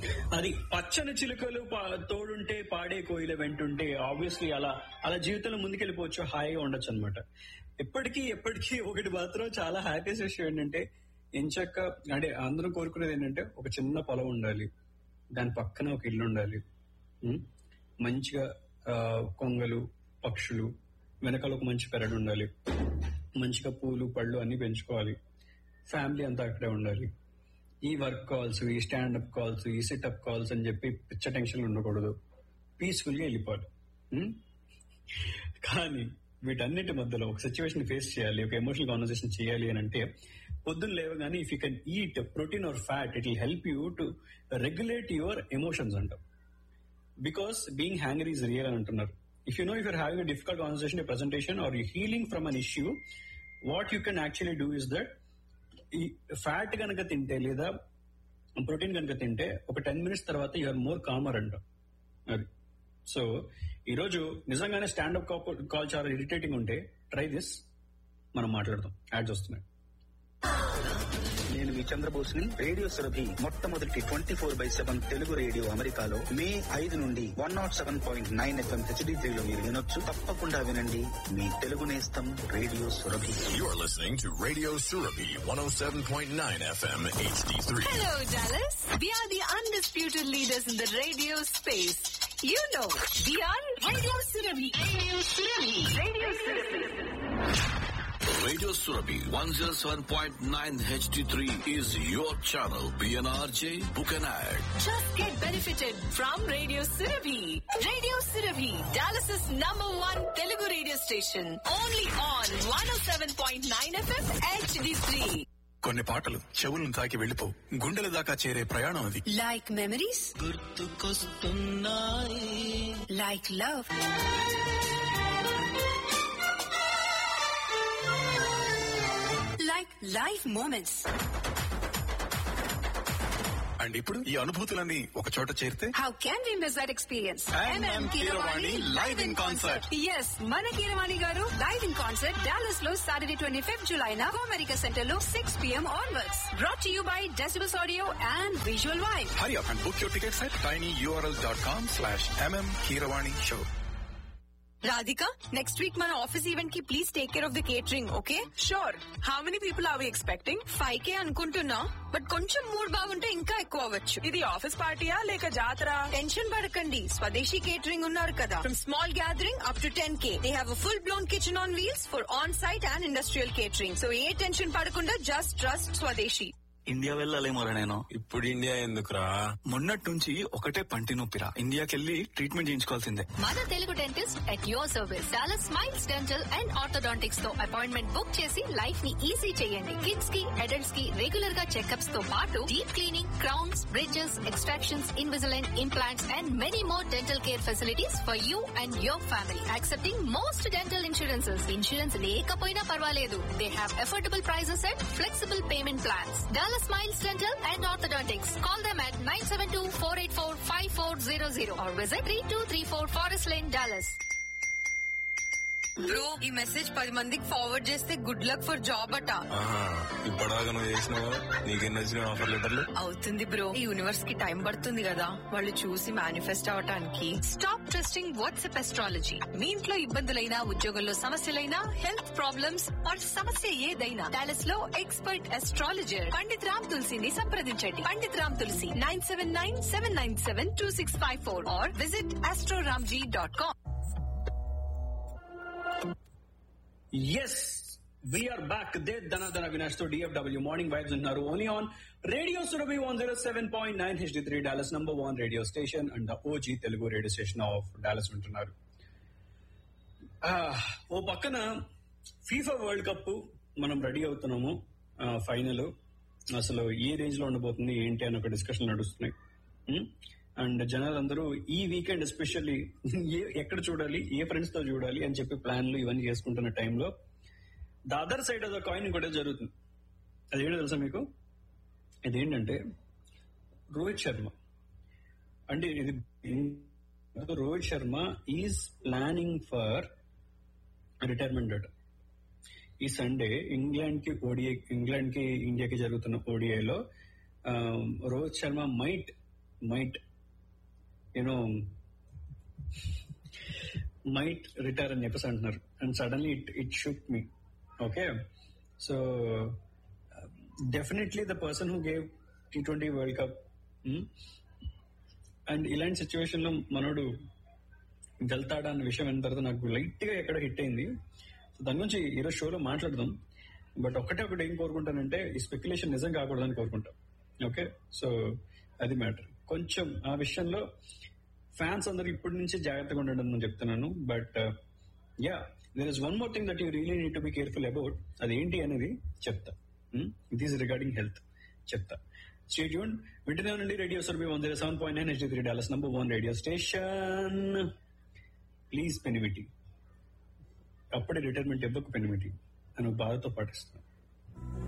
అది పచ్చని చిలుకలు పా- తోడుంటే పాడే కోయిల వెంటుంటే ఆబ్వియస్లీ అలా అలా జీవితంలో ముందుకెళ్ళిపోవచ్చు హాయిగా ఉండొచ్చు అనమాట ఎప్పటికీ ఎప్పటికీ ఒకటి మాత్రం చాలా హ్యాపీస్ విషయం ఏంటంటే ఎంచక్క అంటే అందరం కోరుకునేది ఏంటంటే ఒక చిన్న పొలం ఉండాలి దాని పక్కన ఒక ఇల్లు ఉండాలి ఉం? మంచిగా ఆ, కొంగలు పక్షులు వెనకాల ఒక మంచి పెరడు ఉండాలి మంచిగా పూలు పళ్ళు అన్ని పెంచుకోవాలి ఫ్యామిలీ అంతా అక్కడే ఉండాలి ఈ వర్క్ కాల్స్ ఈ స్టాండప్ కాల్స్ ఈ సిటప్ కాల్స్ అని చెప్పి పిచ్చ టెన్షన్ ఉండకూడదు పీస్ఫుల్ గా వెళ్ళిపోవాలి ఉం? కానీ వీటన్నిటి మధ్యలో ఒక సిచ్యువేషన్ ఫేస్ చేయాలి ఒక ఎమోషనల్ కాన్వర్సేషన్ చేయాలి అని అంటే పొద్దున్న లేవగానే if you can eat protein or fat it will help you to regulate your emotions అంటాం because being hangry is real అని అంటున్నారు if you know if you're having a difficult conversation presentation are you healing from an issue what you can actually do is that ఈ fat కనుక తింటే లేదా protein కనుక తింటే ఒక టెన్ మినిట్స్ తర్వాత యూఆర్ మోర్ కామర్ అంట అది సో ఈరోజు నిజంగానే స్టాండప్ కాల్ చాలా ఇరిటేటింగ్ ఉంటే ట్రై దిస్ మనం మాట్లాడదాం యాడ్స్ వస్తున్నాయి నేను మీ చంద్రబోస్ని రేడియో సురభి మొట్టమొదటి twenty four by seven Telugu radio అమెరికాలో మే ఐదు నుండి one naught seven point nine FM HD త్రీలో మీరు వినొచ్చు తప్పకుండా వినండి మీ తెలుగు నేస్తం radio Surabhi You're listening to Radio Surabi 107.9 FM HD3. Hello, Dallas. We are the undisputed leaders in the radio space. You know, we are Radio Surabhi. Radio Surabhi. Radio Surabhi. Radio Surabi 107.9 HD3 is your channel. PNRJ, book an ad. Just get benefited from Radio Surabhi. Radio Surabhi, Dallas's number one Telugu radio station. Only on 107.9 FM HD3. కొన్ని పాటలు చెవులను తాకి వెళ్ళిపోవు గుండెల దాకా చేరే ప్రయాణం అది Like memories? Like love? Like life moments. And ఇప్పుడు ఈ అనుభూతులన్నీ ఒక చోట చేరితే How can we miss that experience? MM Keeravani live in concert. Yes, మన కీరవాణి గారు లైవ్ ఇన్ కాన్సర్ట్ డాలస్ లో సాటర్డే ట్వంటీ ఫిఫ్త్ జులై నా అమెరికా సెంటర్ లో six PM onwards brought you by decibels audio and visual vibe hurry up and book your tickets at tiny URL dot com slash MM Keeravani show Radhika next week మన office event కి please take care of the catering okay sure how many people are we expecting five K అనుకుంటున్నా but కొంచెం mood బాగుంటే ఇంకా ఎక్కువ అవ్వచ్చు ఇది office పార్టీయా లేక జాతర టెన్షన్ పడకండి స్వదేశీ కేటరింగ్ ఉన్నారు కదా from small gathering up to ten K they have full blown kitchen on wheels for on site and industrial catering so ఏ టెన్షన్ పడకుండా జస్ట్ ట్రస్ట్ స్వదేశీ ఇండియా వెళ్ళాలేమోరా నేను ఇప్పుడు ఇండియా ఎందుకురా మొన్నటి నుంచి ఒకటే పంటి నొప్పిరా ఇండియాకెళ్ళి ట్రీట్మెంట్ చేయించుకోవాల్సిందే మన Telugu dentist at your service Dallas smiles dental and orthodontics తో అపాయింట్మెంట్ బుక్ చేసి లైఫ్ ని ఈజీ చేయండి కిడ్స్ కి అడల్ట్స్ కి రెగ్యులర్ గా చెకప్స్ తో పాటు deep cleaning crowns bridges extractions Invisalign implants and many more dental care facilities for you and your family accepting most dental insurances insurance లేకపోయినా పర్వాలేదు they have affordable prices and flexible payment plans Dallas smiles dental and orthodontics call them at nine seven two four eight four five four zero zero or visit three two three four forest line Dallas bro ఈ message పది మందికి forward చేస్తే good luck for job అట ఆహా ఇప్పటిదాకా నువ్వు చేసినావు నీకెన్ని వచ్చినాయి ఆఫర్ లెటర్లు అవుతుంది బ్రో ఈ యూనివర్స్ కి టైం పడుతుంది కదా వాళ్ళు చూసి మేనిఫెస్ట్ అవటానికి స్టాప్ ట్రస్టింగ్ వాట్సాప్ ఎస్ట్రాలజీ మీ ఇంట్లో ఇబ్బందులైనా ఉద్యోగంలో సమస్యలైనా హెల్త్ ప్రాబ్లమ్స్ ఆర్ సమస్య ఏదైనా డాలస్ లో ఎక్స్పర్ట్ ఎస్ట్రాలజర్ పండిత్ రామ్ తులసిని సంప్రదించండి Pandit Ram Tulsi nine seven nine seven nine seven two six five four or visit astroramji dot com yes we're back the ధనధన వినాష్ తో డిఎఫ్డబ్ల్యూ మార్నింగ్ వైబ్స్ ఉన్నారు only on radio Surabhi one zero seven point nine HD three Dallas number one radio station and OG Telugu radio station of Dallas ఉంటున్నారు ఆ, ఓ పక్కన FIFA world cup మనం ready అవుతున్నాము ఫైనల్ అసలు ఏ రేంజ్ లో ఉండబోతుంది ఏంటి అని ఒక డిస్కషన్ నడుస్తున్నాయి అండ్ జనాలందరూ ఈ వీకెండ్ ఎస్పెషల్లీ ఏ ఎక్కడ చూడాలి ఏ ఫ్రెండ్స్ తో చూడాలి అని చెప్పి ప్లాన్లు ఇవన్నీ చేసుకుంటున్న టైంలో the other side of the coin కూడా జరుగుతుంది అదేంటో తెలుసా మీకు ఇదేంటంటే రోహిత్ శర్మ అంటే ఇది Rohit Sharma is planning for retirement అట ఈ సండే ఇంగ్లాండ్ కి ఓడిఐ ఇంగ్లాండ్ కి ఇండియాకి జరుగుతున్న ఓడిఐలో Rohit Sharma might might you know might retire అని చెప్పేసి అంటున్నారు and suddenly it it shook me okay so definitely the person who gave T twenty World Cup and ఇలాంటి సిచ్యువేషన్ లో మనోడు వెళ్తాడా అన్న విషయం అయిన తర్వాత నాకు లైట్ గా ఎక్కడ హిట్ అయింది సో దాని గురించి ఈరోజు షోలో మాట్లాడదాం బట్ ఒకటే ఒకటి ఏం కోరుకుంటానంటే ఈ స్పెక్యులేషన్ నిజం కాకూడదని కోరుకుంటాం ఓకే సో అది మ్యాటర్ కొంచెం ఆ విషయంలో ఫ్యాన్స్ అందరూ ఇప్పటి నుంచి జాగ్రత్తగా ఉండడం నేను చెప్తున్నాను but yeah there is one more thing that you really need to be careful about అది ఏంటి అనేది చెప్తా ఇట్ ఈస్ రిగార్డింగ్ హెల్త్ చెప్తా స్టేట్ యూన్ వింటనే ఉండండి radio Surabhi one zero seven point nine H three Dallas number one radio station please పెనిమిటి అప్పుడే రిటైర్మెంట్ ఇవ్వకు పెనిమిటి అని బాధతో పాటిస్తాను